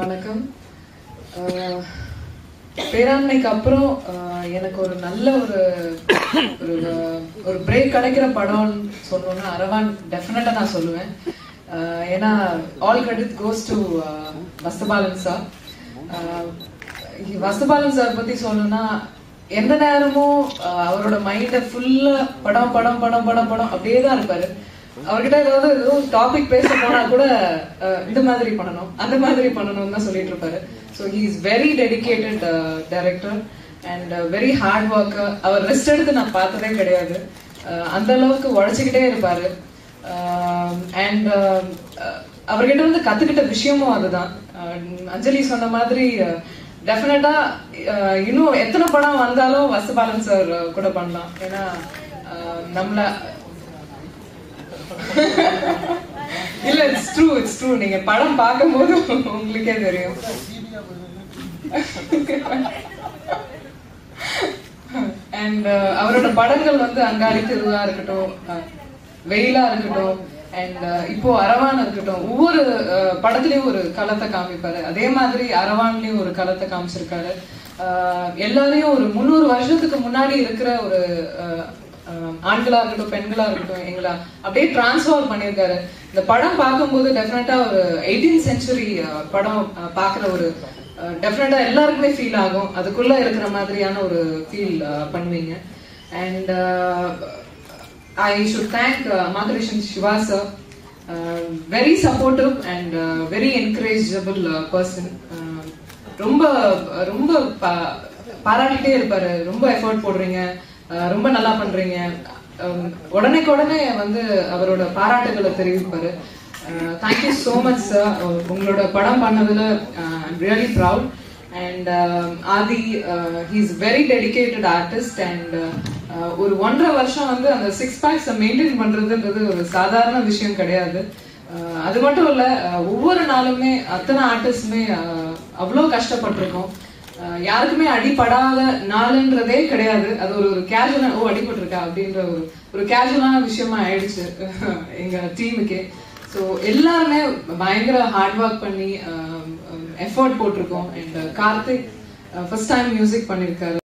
வணக்கம் அஹ், பேராண்மைக்கு அப்புறம் அஹ், எனக்கு ஒரு நல்ல ஒரு ஒரு ஒரு பிரேக் கிடைக்கிற படம்னு சொன்னோன்னா அரவான் டெஃபினட்டா நான் சொல்லுவேன் அஹ், ஏன்னா all credit goes to Vasanthabalan sir Vasanthabalan sir பத்தி சொல்லணும்னா எந்த நேரமும் அஹ், அவரோட மைண்ட ஃபுல்லா படம் படம் படம் படம் படம் அப்படியே தான் இருப்பாரு அவர்கிட்ட ஏதாவது ஏதோ டாபிக் பேச போனா கூட அஹ், இந்த மாதிரி பண்ணணும் அந்த மாதிரி பண்ணணும்னு தான் சொல்லிட்டு இருப்பாரு so he is very dedicated director and very hard worker அவர் ரெஸ்ட் எடுத்து நான் பார்த்ததே கிடையாது அஹ், அந்த அளவுக்கு உழைச்சிக்கிட்டே இருப்பாரு அண்ட் அவர்கிட்ட இருந்து கத்துக்கிட்ட விஷயமும் அதுதான் அஹ், அஞ்சலி சொன்ன மாதிரி டெஃபினட்டா இன்னும் எத்தனை படம் வந்தாலும் வசுபாலன் சார் கூட பண்ணலாம் ஏன்னா அஹ், நம்மள இல்ல இட்ஸ் ட்ரூ இட்ஸ் ட்ரூ நீங்க படம் பார்க்கும்போது உங்களுக்கே தெரியும் அண்ட் அவரோட படங்கள் வந்து அங்காடி திருவிழா இருக்கட்டும் அஹ், வெயிலா இருக்கட்டும் அண்ட் இப்போ அரவான் இருக்கட்டும் ஒவ்வொரு அஹ், படத்துலயும் ஒரு களத்தை காமிப்பாரு அதே மாதிரி அரவான்லயும் ஒரு களத்தை காமிச்சிருக்காரு அஹ், எல்லாரையும் ஒரு முந்நூறு வருஷத்துக்கு முன்னாடி இருக்கிற ஒரு அஹ், அஹ், ஆண்களா இருக்கட்டும் பெண்களா இருக்கட்டும் எங்களை அப்படியே டிரான்ஸ்ஃபார்ம் பண்ணியிருக்காரு இந்த படம் பார்க்கும்போது டெஃபினட்டா ஒரு எயிட்டீன் சென்ச்சுரி படம் அஹ், பார்க்குற ஒரு டெஃபினட்டா எல்லாருக்குமே ஃபீல் ஆகும் அதுக்குள்ள இருக்கிற மாதிரியான ஒரு ஃபீல் பண்ணுவீங்க அண்ட் ஐ ஷுட் தேங்க் மாகரேஷன் Siva sir very supportive and very encourageable person ரொம்ப ரொம்ப பா- பாராட்டிட்டே இருப்பாரு ரொம்ப எஃபர்ட் போடுறீங்க அஹ், ரொம்ப நல்லா பண்றீங்க அஹ், உடனேக்கு உடனே வந்து அவரோட பாராட்டுகளை தெரிவிப்பாரு தேங்க்யூ ஸோ மச் சார் உங்களோட படம் பண்ணதுல I'm really proud and Aadhi he's very dedicated artist and ஒரு ஒன்றரை வருஷம் வந்து அந்த சிக்ஸ் பேக்ஸை மெயின்டைன் பண்றதுன்றது ஒரு சாதாரண விஷயம் கிடையாது அஹ், அது மட்டும் இல்ல அஹ், ஒவ்வொரு நாளுமே அத்தனை ஆர்டிஸ்டுமே அவ்வளோ கஷ்டப்பட்டிருக்கோம் அஹ், யாருக்குமே அடிபடாத நாளுன்றதே கிடையாது அது ஒரு ஒரு கேஷுவலா ஓ அடிபட்டிருக்கா அப்படின்ற ஒரு ஒரு கேஷுவலான விஷயமா ஆயிடுச்சு எங்க டீமுக்கே ஸோ எல்லாருமே பயங்கர ஹார்ட் ஒர்க் பண்ணி எஃபர்ட் போட்டிருக்கோம் and Karthik first time music பண்ணியிருக்காரு